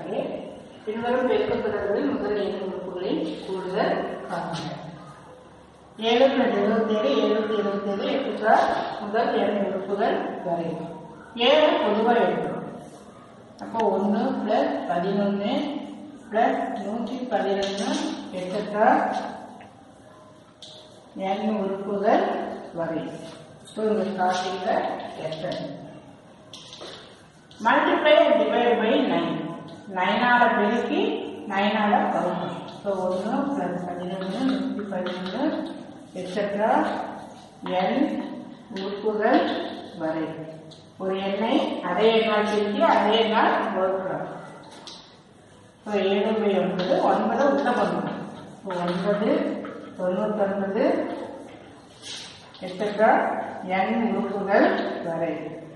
கணக்கே பின்வரும் பெருக்கத் தொடர்களில் முதல் எண் உறுப்புகளின் கூடுதல் காண்க ஏழு பிளஸ் எழுபத்தேழு எழுநூத்தி இருபத்தேழு எக்ஸட்ரா முதல் எண் உறுப்புகள் வரை ஏழு பொதுவாக எடுக்கணும் அப்போ ஒன்று பிளஸ் பதினொன்று பிளஸ் நூற்றி பதினொன்று எக்ஸட்ரா எண் உறுப்புகள் வரை ஸோ இந்த ஸ்டார்டிங்கில் எத்தனை multiply and divide by nine நைனால பெருக்கி நைனால பகுதி ஸோ ஒன்று ப்ளஸ் பதினொன்று நூற்றி பதினொன்று எக்ஸட்ரா என் உறுப்புகள் வரை ஒரு எண்ணை அதே எண்ணால் பெருக்கி அதே எண்ணால் வகுக்கிறோம் ஸோ ஏழு பை ஒன்பது ஒன்பது உள்ள பண்ணணும் ஸோ ஒன்பது தொண்ணூத்தொன்பது எக்ஸட்ரா என் உறுப்புகள் வரை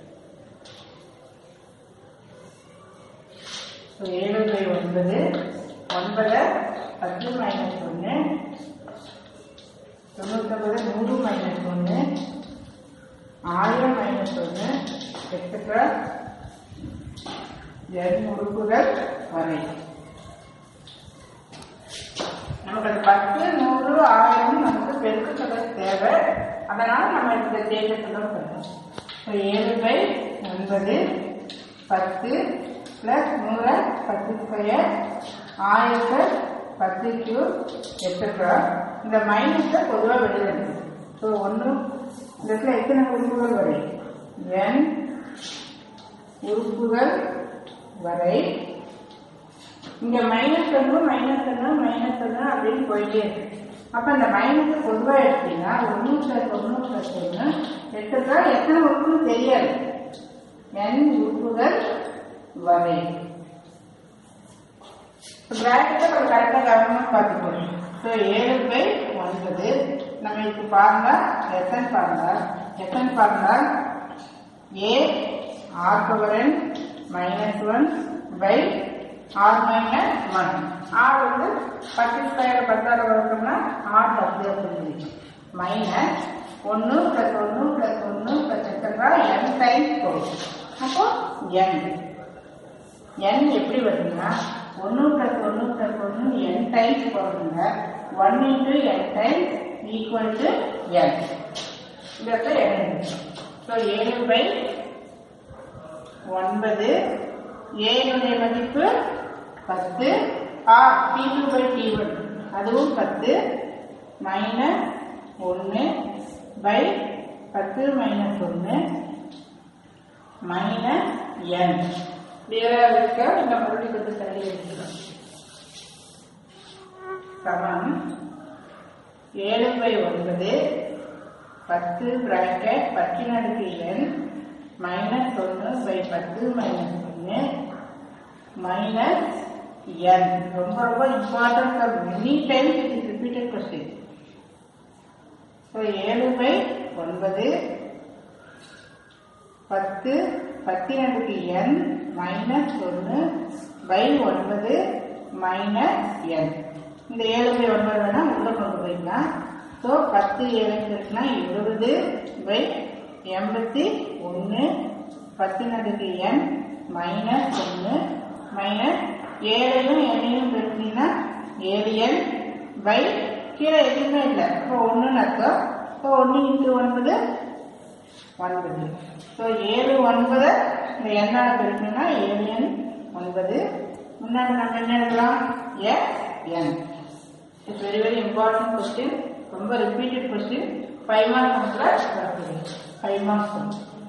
ஸோ ஏழு பை ஒன்பது ஒன்பதை பத்து மைனஸ் ஒன்று தொண்ணூத்தொன்பது நூறு மைனஸ் ஒன்று ஆயிரம் மைனஸ் ஒன்று எக்ஸட்ரா எண் உறுப்புகள் வரை நமக்கு அது பத்து நூறு ஆயிரம் நமக்கு பெருக்கு தொகை தேவை அதனால நம்ம இந்த தேர்தல் பண்ணோம் ஸோ ஏழு பை ஒன்பது பத்து பிளஸ் நூறு பத்து ஸ்கொயர் ஆயிரத்து பத்து கியூப் எக்ஸட்ரா இந்த மைனஸை பொதுவாக வெளியிடுது ஸோ ஒன்று இந்த இடத்துல எத்தனை உறுப்புகள் வரை என் உறுப்புகள் வரை இங்க மைனஸ் ஒன்று மைனஸ் ஒன்று மைனஸ் ஒன்று அப்படின்னு போயிட்டே இருக்கு அப்ப இந்த மைனஸ் பொதுவா எடுத்தீங்கன்னா ஒன்று பிளஸ் ஒன்று பிளஸ் ஒன்று எக்ஸட்ரா எத்தனை உறுப்புன்னு தெரியாது என் உறுப்புகள் வரை பிராக்கெட்டை நம்ம கரெக்டாக கவனமாக பார்த்துக்கணும் ஸோ ஏழு பை ஒன்பது நம்ம இப்போ பாருங்க எத்தனை பாருங்க எத்தனை பாருங்க A R power N minus one by R minus one R வந்து பத்து ஸ்கொயர் பத்தாறு வகுத்தோம்னா ஆர் பத்து அப்படின்னு மைனஸ் ஒன்று ப்ளஸ் ஒன்று ப்ளஸ் ஒன்று ப்ளஸ் எத்தனை என் டைம்ஸ் போகும் அப்போ என் n எப்படி வருதுன்னா ஒன்று ப்ளஸ் ஒன்று ப்ளஸ் ஒன்று n டைம்ஸ் போடுறதுங்க one into n times equal to n இந்த இடத்துல n ஸோ ஏழு பை ஒன்பது ஏனுடைய மதிப்பு பத்து R D two by D one அதுவும் பத்து மைனஸ் ஒன்று பை பத்து மைனஸ் ஒன்று மைனஸ் n கிளியராக இருக்க இந்த மறுபடியும் கொஞ்சம் தள்ளி எடுத்துக்கலாம் சமம் ஏழு பை ஒன்பது பத்து பிராக்கெட் பத்தின் அடுக்கு எண் மைனஸ் ஒன்று பை பத்து மைனஸ் ஒன்று மைனஸ் என் ரொம்ப ரொம்ப important many times it is repeated question so ஏழு பை ஒன்பது பத்து பத்தினடுக்கு என் மைனஸ் ஒன்று பை ஒன்பது மைனஸ் என் இந்த ஏழு பை ஒன்பது வேணா உள்ள கொண்டு போயிடலாம் ஸோ பத்து ஏழு இருக்குன்னா இருபது பை எண்பத்தி ஒன்று பத்தினடுக்கு என் மைனஸ் ஒன்று மைனஸ் ஏழையும் எண்ணையும் பெருக்கினா ஏழு எண் பை கீழே எதுவுமே இல்லை இப்போ ஒன்றுன்னு அர்த்தம் இப்போ ஒன்று இன்ட்டு ஒன்பது ஒன்பது ஸோ ஏழு ஒன்பது இந்த எண்ணால் பெருக்கணும்னா ஏழு எண் ஒன்பது முன்னாடி நம்ம என்ன எழுதலாம் S N it's very very important question ரொம்ப repeated question five marks five marks